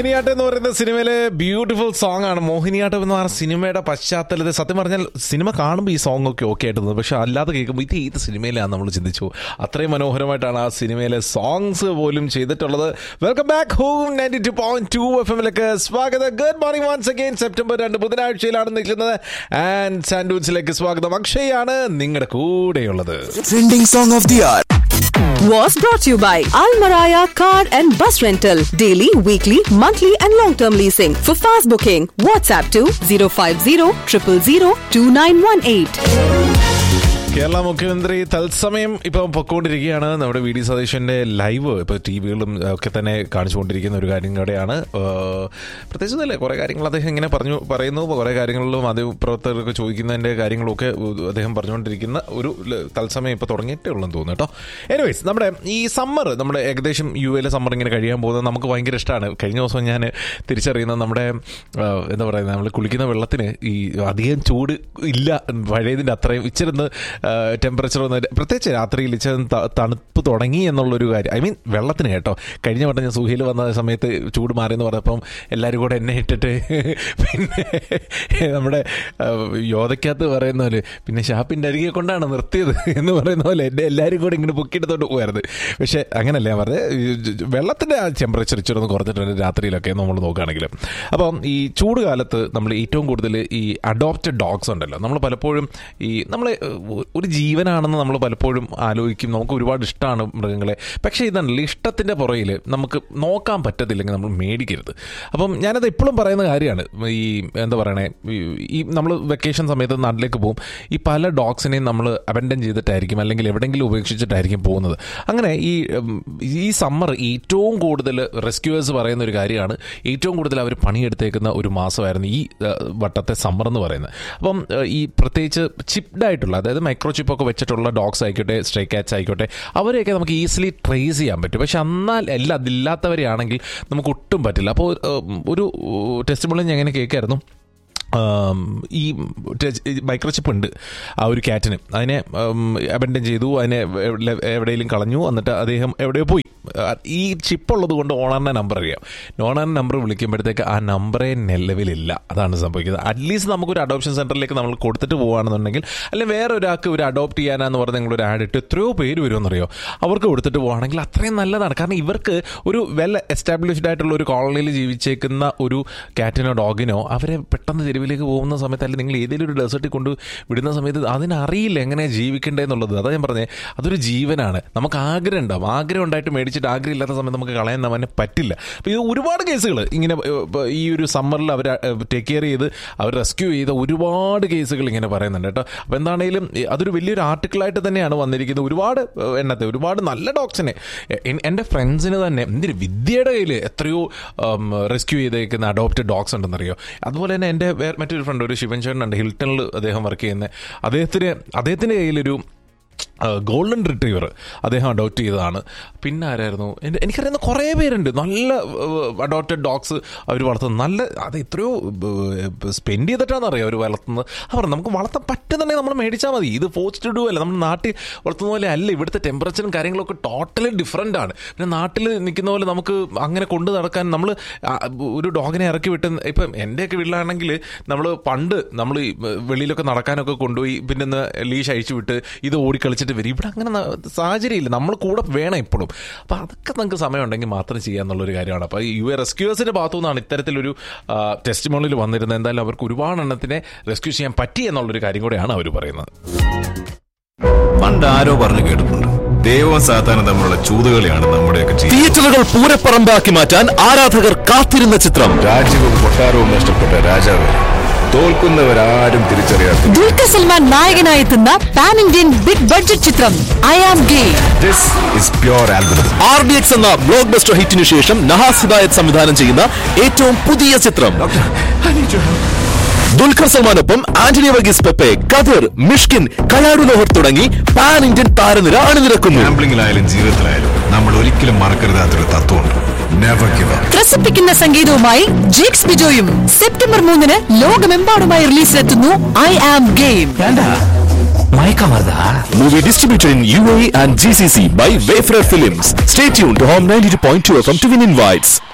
മോഹിനിയാട്ടം എന്ന് പറയുന്ന സിനിമയിലെ ബ്യൂട്ടിഫുൾ സോങ് ആണ് മോഹിനിയാട്ടം എന്ന് പറയുന്ന സിനിമയുടെ പശ്ചാത്തലത്തിൽ സത്യം പറഞ്ഞാൽ സിനിമ കാണുമ്പോൾ ഈ സോങ് ഒക്കെ ഓക്കെ ആയിട്ട് തോന്നും പക്ഷെ അല്ലാതെ കേൾക്കുമ്പോൾ ഇത് ഏത് സിനിമയിലാണ് നമ്മൾ ചിന്തിച്ചു അത്രയും മനോഹരമായിട്ടാണ് ആ സിനിമയിലെ സോങ്സ് പോലും ചെയ്തിട്ടുള്ളത് welcome back home ninety two point two F എമ്മിലേക്ക് സ്വാഗതം good morning once again September രണ്ട് ബുധനാഴ്ചയിലാണ് നിൽക്കുന്നത് ആൻഡ് സാൻഡ്വിച്ചിലേക്ക് സ്വാഗതം അക്ഷയാണ് നിങ്ങളുടെ കൂടെയുള്ളത് Trending song of the hour. was brought to you by Almaraya Car and Bus Rental. Daily, weekly, monthly, and long term leasing. For fast booking, WhatsApp to 050 000 2918. Kerala മുഖ്യമന്ത്രി തത്സമയം ഇപ്പം പൊക്കോണ്ടിരിക്കുകയാണ് നമ്മുടെ വി ഡി സതീശന്റെ ലൈവ് ഇപ്പോൾ ടി വികളും ഒക്കെ തന്നെ കാണിച്ചുകൊണ്ടിരിക്കുന്ന ഒരു കാര്യം കൂടെയാണ് ഏഹ് പ്രത്യേകിച്ച് ഒന്നുമില്ല കുറേ കാര്യങ്ങൾ അദ്ദേഹം ഇങ്ങനെ പറഞ്ഞു പറയുന്നു കുറേ കാര്യങ്ങളിലും അത് പ്രവർത്തകർക്ക് ചോദിക്കുന്നതിൻ്റെ കാര്യങ്ങളൊക്കെ അദ്ദേഹം പറഞ്ഞുകൊണ്ടിരിക്കുന്ന ഒരു ല- തത്സമയം ഇപ്പോൾ തുടങ്ങിയിട്ടേ ഉള്ളെന്ന് തോന്നുന്നു കേട്ടോ എനിവേസ് നമ്മുടെ ഈ സമ്മർ നമ്മുടെ ഏകദേശം യു എയിലെ സമ്മർ ഇങ്ങനെ കഴിയാൻ പോകുന്നത് നമുക്ക് ഭയങ്കര ഇഷ്ടമാണ് കഴിഞ്ഞ ദിവസം ഞാൻ തിരിച്ചറിയുന്നത് നമ്മുടെ ഏഹ് എന്താ പറയുക നമ്മൾ കുളിക്കുന്ന വെള്ളത്തിന് ഈ അധികം ചൂട് ഇല്ല പഴയതിൻ്റെ അത്രയും ഇച്ചിരുന്ന് ടെമ്പറേച്ചർ ഒന്ന് പ്രത്യേകിച്ച് രാത്രിയിൽ ഇച്ചിരി ത- തണുപ്പ് തുടങ്ങി എന്നുള്ളൊരു കാര്യം ഐ മീൻ വെള്ളത്തിന് കേട്ടോ കഴിഞ്ഞ വട്ടം ഞാൻ സുഹയിൽ വന്ന സമയത്ത് ചൂട് മാറിയെന്ന് പറഞ്ഞപ്പം എല്ലാവരും കൂടെ എന്നെ ഇട്ടിട്ട് പിന്നെ നമ്മുടെ ആ, യോധയ്ക്കകത്ത് പറയുന്ന പോലെ പിന്നെ ഷാപ്പിൻ്റെ അരികെ കൊണ്ടാണ് നിർത്തിയത് എന്ന് പറയുന്ന പോലെ എന്നെ എല്ലാവരും കൂടെ ഇങ്ങനെ പൊക്കിയെടുത്തോണ്ട് പോയായിരുന്നു പക്ഷേ അങ്ങനല്ല ഞാൻ പറഞ്ഞത് വെള്ളത്തിൻ്റെ ആ ടെമ്പറേച്ചർ ഇച്ചിരി ഒന്ന് കുറഞ്ഞിട്ടുണ്ട് രാത്രിയിലൊക്കെ നമ്മൾ നോക്കുകയാണെങ്കിൽ അപ്പം ഈ ചൂട് കാലത്ത് നമ്മൾ ഏറ്റവും കൂടുതൽ ഈ അഡോപ്റ്റഡ് ഡോഗ്സ് ഉണ്ടല്ലോ നമ്മൾ പലപ്പോഴും ഈ നമ്മൾ ഒരു ജീവനാണെന്ന് നമ്മൾ പലപ്പോഴും ആലോചിക്കും നമുക്ക് ഒരുപാട് ഇഷ്ടമാണ് മൃഗങ്ങളെ പക്ഷേ ഇതാണല്ലോ ഇഷ്ടത്തിൻ്റെ പുറയിൽ നമുക്ക് നോക്കാൻ പറ്റത്തില്ലെങ്കിൽ നമ്മൾ മേടിക്കരുത് അപ്പം ഞാനത് എപ്പോഴും പറയുന്ന കാര്യമാണ് ഈ എന്താ പറയണേ ഈ- ഈ നമ്മൾ വെക്കേഷൻ സമയത്ത് നാട്ടിലേക്ക് പോകും ഈ പല ഡോഗ്സിനെയും നമ്മൾ അബൻഡൻ ചെയ്തിട്ടായിരിക്കും അല്ലെങ്കിൽ എവിടെയെങ്കിലും ഉപേക്ഷിച്ചിട്ടായിരിക്കും പോകുന്നത് അങ്ങനെ ഈ ഉം, ഈ സമ്മർ ഏറ്റവും കൂടുതൽ റെസ്ക്യൂവേഴ്സ് പറയുന്ന ഒരു കാര്യമാണ് ഏറ്റവും കൂടുതൽ അവർ പണിയെടുത്തേക്കുന്ന ഒരു മാസമായിരുന്നു ഈ ഏഹ്, വട്ടത്തെ സമ്മർ എന്ന് പറയുന്നത് അപ്പം ഏഹ്, ഈ പ്രത്യേകിച്ച് ചിപ്ഡ് ആയിട്ടുള്ള അതായത് മൈക്രോ ചിപ്പൊക്കെ വെച്ചിട്ടുള്ള ഡോഗ്സ് ആയിക്കോട്ടെ സ്ട്രൈ കാറ്റ്സ് ആയിക്കോട്ടെ അവരെയൊക്കെ നമുക്ക് ഈസിലി ട്രേസ് ചെയ്യാൻ പറ്റും പക്ഷെ എന്നാൽ എല്ലാം അതില്ലാത്തവരെയാണെങ്കിൽ നമുക്ക് ഒട്ടും പറ്റില്ല അപ്പോൾ ഏഹ്, ഒരു ടെസ്റ്റ് മുകളിൽ ഞാൻ എങ്ങനെ കേൾക്കായിരുന്നു ആം, ഈ മൈക്രോചിപ്പ് ഉണ്ട് ആ ഒരു ക്യാറ്റിന് അതിനെ അബൻഡൻ ചെയ്തു അതിനെ എവിടെ- എവിടെയെങ്കിലും കളഞ്ഞു എന്നിട്ട് അദ്ദേഹം എവിടെയോ പോയി ആ, ഈ ചിപ്പ് ഉള്ളത് കൊണ്ട് ഓണറിൻ്റെ നമ്പർ അറിയാം ഓണറിൻ്റെ നമ്പർ വിളിക്കുമ്പോഴത്തേക്ക് ആ നമ്പറേ നിലവിലില്ല അതാണ് സംഭവിക്കുന്നത് അറ്റ്ലീസ്റ്റ് നമുക്കൊരു അഡോപ്ഷൻ സെൻറ്ററിലേക്ക് നമ്മൾ കൊടുത്തിട്ട് പോകുകയാണെന്നുണ്ടെങ്കിൽ അല്ലെങ്കിൽ വേറെ ഒരാൾക്ക് ഒരു അഡോപ്റ്റ് ചെയ്യാനാന്ന് പറഞ്ഞ് നിങ്ങളൊരു ആഡ് ഇട്ട് എത്രയോ പേര് വരുമെന്നറിയോ അവർക്ക് കൊടുത്തിട്ട് പോകുകയാണെങ്കിൽ അത്രയും നല്ലതാണ് കാരണം ഇവർക്ക് ഒരു വെൽ എസ്റ്റാബ്ലിഷ്ഡ് ആയിട്ടുള്ള ഒരു കോളനിയിൽ ജീവിച്ചേക്കുന്ന ഒരു കാറ്റിനോ ഡോഗിനോ അവരെ പെട്ടെന്ന് തെരുവിലേക്ക് പോകുന്ന സമയത്ത് അല്ലെങ്കിൽ നിങ്ങൾ ഏതെങ്കിലും ഒരു ഡെസേർട്ടിൽ കൊണ്ട് വിടുന്ന സമയത്ത് അതിനറിയില്ല എങ്ങനെ ജീവിക്കേണ്ടതെന്നുള്ളത് അതാ ഞാൻ പറഞ്ഞത് അതൊരു ജീവനാണ് നമുക്ക് ആഗ്രഹം ഉണ്ടാവും ആഗ്രഹം ഉണ്ടായിട്ട് മേടിച്ചിട്ട് ആഗ്രഹം ഇല്ലാത്ത സമയത്ത് നമുക്ക് കളയാൻ അവനെ പറ്റില്ല അപ്പോൾ ഇത് ഒരുപാട് കേസുകൾ ഇങ്ങനെ ഏഹ്, ഇപ്പൊ ഈ ഒരു സമ്മറിൽ അവർ ടേക്ക് കെയർ ചെയ്ത് അവർ റെസ്ക്യൂ ചെയ്ത ഒരുപാട് കേസുകൾ ഇങ്ങനെ പറയുന്നുണ്ട് കേട്ടോ അപ്പോൾ എന്താണെങ്കിലും ഈ അതൊരു വലിയൊരു ആർട്ടിക്കിളായിട്ട് തന്നെയാണ് വന്നിരിക്കുന്നത് ഒരുപാട് ഏഹ്, എണ്ണത്തെ ഒരുപാട് നല്ല ഡോഗ്സിനെ എ- എൻ്റെ ഫ്രണ്ട്സിന് തന്നെ എന്തിന് വിദ്യയുടെ കയ്യിൽ എത്രയോ റെസ്ക്യൂ ചെയ്തേക്കുന്ന അഡോപ്റ്റഡ് ഡോഗ്സ് ഉണ്ടെന്നറിയോ അതുപോലെ തന്നെ എൻ്റെ വേറെ മറ്റൊരു ഫ്രണ്ട് ഒരു ശിവൻ ചേട്ടൻ ഉണ്ട് ഹിൽട്ടണിൽ അദ്ദേഹം വർക്ക് ചെയ്യുന്നത് അദ്ദേഹത്തിന് അദ്ദേഹത്തിൻ്റെ കയ്യിലൊരു ഗോൾഡൻ റിട്രീവർ അദ്ദേഹം അഡോപ്റ്റ് ചെയ്തതാണ് പിന്നെ ആരായിരുന്നു എൻ്റെ എനിക്കറിയുന്ന കുറേ പേരുണ്ട് നല്ല അഡോപ്റ്റഡ് ഡോഗ്സ് അവർ വളർത്തുന്നത് നല്ല അത് എത്രയോ സ്പെൻഡ് ചെയ്തിട്ടാണെന്ന് അറിയാം അവർ വളർത്തുന്നത് അവർ നമുക്ക് വളർത്താൻ പറ്റുന്നുണ്ടെങ്കിൽ നമ്മൾ മേടിച്ചാൽ മതി ഇത് ഫോസ്റ്റ് ഡു അല്ല നമ്മൾ നാട്ടിൽ വളർത്തുന്ന പോലെ അല്ല ഇവിടുത്തെ ടെമ്പറേച്ചറും കാര്യങ്ങളൊക്കെ ടോട്ടലി ഡിഫറെൻ്റ് ആണ് പിന്നെ നാട്ടിൽ നിൽക്കുന്ന പോലെ നമുക്ക് അങ്ങനെ കൊണ്ടു നടക്കാൻ നമ്മൾ ഒരു ഡോഗിനെ ഇറക്കി വിട്ട് ഇപ്പം എൻ്റെയൊക്കെ വീട്ടിലാണെങ്കിൽ നമ്മൾ പണ്ട് നമ്മൾ ഈ വെളിയിലൊക്കെ നടക്കാനൊക്കെ കൊണ്ടുപോയി പിന്നെ ഒന്ന് ലീഷ് അഴിച്ചു വിട്ട് ഇത് ഓടിക്കളിച്ചിട്ട് വരും ഇവിടെ അങ്ങനെ ന- സാഹചര്യമില്ല നമ്മൾ കൂടെ വേണം ഇപ്പോഴും അപ്പോൾ അതൊക്കെ നമുക്ക് സമയമുണ്ടെങ്കിൽ മാത്രം ചെയ്യാന്നുള്ളൊരു കാര്യമാണ് അപ്പോൾ യു എ റെസ്ക്യൂവേഴ്സിൻ്റെ ഭാഗത്തു നിന്നാണ് ഇത്തരത്തിലൊരു ടെസ്റ്റ് മോണിൽ വന്നിരുന്നത് എന്തായാലും അവർക്ക് ഒരുപാട് എണ്ണത്തിനെ റെസ്ക്യൂ ചെയ്യാൻ പറ്റി എന്നുള്ളൊരു കാര്യം കൂടെയാണ് അവർ പറയുന്നത് പണ്ട് ആരോ പറഞ്ഞു കേട്ടിട്ടുണ്ട് ദൈവവും സാത്താനും തമ്മിലുള്ള ചൂതുകളിയാണ് നമ്മുടെയൊക്കെ ജീവിതം തിയേറ്ററുകൾ പൂരപ്പറമ്പാക്കി മാറ്റാൻ ആരാധകർ കാത്തിരുന്ന ചിത്രം രാജ്യവും കൊട്ടാരവും നഷ്ടപ്പെട്ട രാജാവ് തോൽക്കുന്നവരാരും തിരിച്ചറിയാത്ത ദുൽഖർ സൽമാൻ നായകനായെത്തുന്ന പാൻ ഇന്ത്യൻ ബിഗ് ബഡ്ജറ്റ് ചിത്രം I am game this is pure album R D X എന്ന ബ്ലോക്ക് ബസ്റ്റർ ഹിറ്റിനു ശേഷം നഹാസ് ഹിദായത് സംവിധാനം ചെയ്യുന്ന ഏറ്റവും പുതിയ ചിത്രം ദുൽഖർ സൽമാനൊപ്പം ആന്റണി വർഗീസ് പെപ്പെ കഥർ മിഷ്കിൻ കലാഡു ലോഹർ തുടങ്ങി പാൻ ഇന്ത്യൻ താരനിര അണിനിരക്കുന്നു ഗാംബ്ലിംഗിലായാലും ജീവിതത്തിലായാലും നമ്മൾ ഒരിക്കലും മറക്കരുതാത്തൊരു തത്വമുണ്ട് നെവർ ഗിവ് അപ്പ് ത്രസിപ്പിക്കുന്ന സംഗീതവുമായി ജേക്സ് ബിജോയും സെപ്റ്റംബർ മൂന്നിന് ലോകമെമ്പാടുമായി റിലീസിലെത്തുന്നു I am game Movie distributed in UAE and GCC by Wayfarer Films. Stay tuned to Home 92.2 FM to win invites.